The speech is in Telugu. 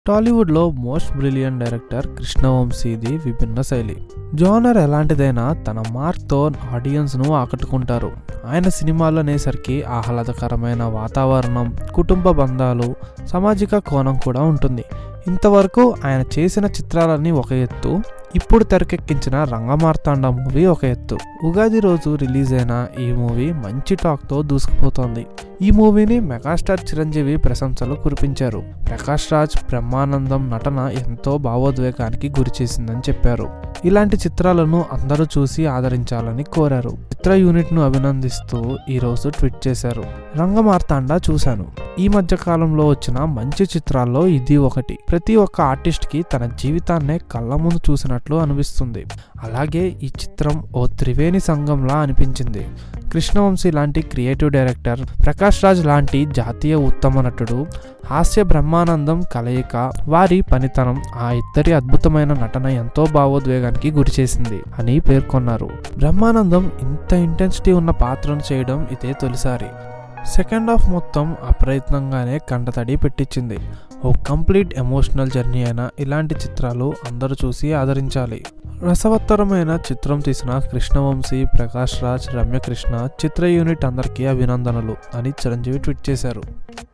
టాలీవుడ్లో మోస్ట్ బ్రిలియంట్ డైరెక్టర్ కృష్ణవంశీది విభిన్న శైలి జోనర్ ఎలాంటిదైనా తన మార్క్తో ఆడియన్స్ను ఆకట్టుకుంటారు ఆయన సినిమాలు అనేసరికి ఆహ్లాదకరమైన వాతావరణం కుటుంబ బంధాలు సామాజిక కోణం కూడా ఉంటుంది ఇంతవరకు ఆయన చేసిన చిత్రాలన్నీ ఒక ఎత్తు ఇప్పుడు తెరకెక్కించిన రంగమార్తాండ మూవీ ఒక ఎత్తు ఉగాది రోజు రిలీజ్ అయిన ఈ మూవీ మంచి టాక్తో దూసుకుపోతోంది ఈ మూవీని మెగాస్టార్ చిరంజీవి ప్రశంసలు కురిపించారు ప్రకాష్ రాజ్ బ్రహ్మానందం నటన ఎంతో భావోద్వేగానికి గురిచేసిందని చెప్పారు ఇలాంటి చిత్రాలను అందరూ చూసి ఆదరించాలని కోరారు చిత్ర యూనిట్ను అభినందిస్తూ ఈరోజు ట్వీట్ చేశారు రంగమార్తాండ చూశాను ఈ మధ్య కాలంలో వచ్చిన మంచి చిత్రాల్లో ఇది ఒకటి ప్రతి ఒక్క ఆర్టిస్ట్కి తన జీవితాన్నే కళ్ళ ముందు చూసినట్లు అనిపిస్తుంది అలాగే ఈ చిత్రం ఓ త్రివేణి సంఘంలా అనిపించింది కృష్ణవంశీ లాంటి క్రియేటివ్ డైరెక్టర్ ప్రకాష్ రాజ్ లాంటి జాతీయ ఉత్తమ నటుడు హాస్య బ్రహ్మానందం కలయిక వారి పనితనం ఆ ఇద్దరి అద్భుతమైన నటన ఎంతో భావోద్వేగానికి గురిచేసింది అని పేర్కొన్నారు బ్రహ్మానందం ఇంత ఇంటెన్సిటీ ఉన్న పాత్రను చేయడం ఇదే తొలిసారి సెకండ్ హాఫ్ మొత్తం అప్రయత్నంగానే కంటతడి పెట్టించింది ఓ కంప్లీట్ ఎమోషనల్ జర్నీ అయిన ఇలాంటి చిత్రాలు అందరూ చూసి ఆదరించాలి రసవత్తరమైన చిత్రం తీసిన కృష్ణవంశీ ప్రకాష్ రాజ్ రమ్యకృష్ణ చిత్ర యూనిట్ అందరికీ అభినందనలు అని చిరంజీవి ట్వీట్ చేశారు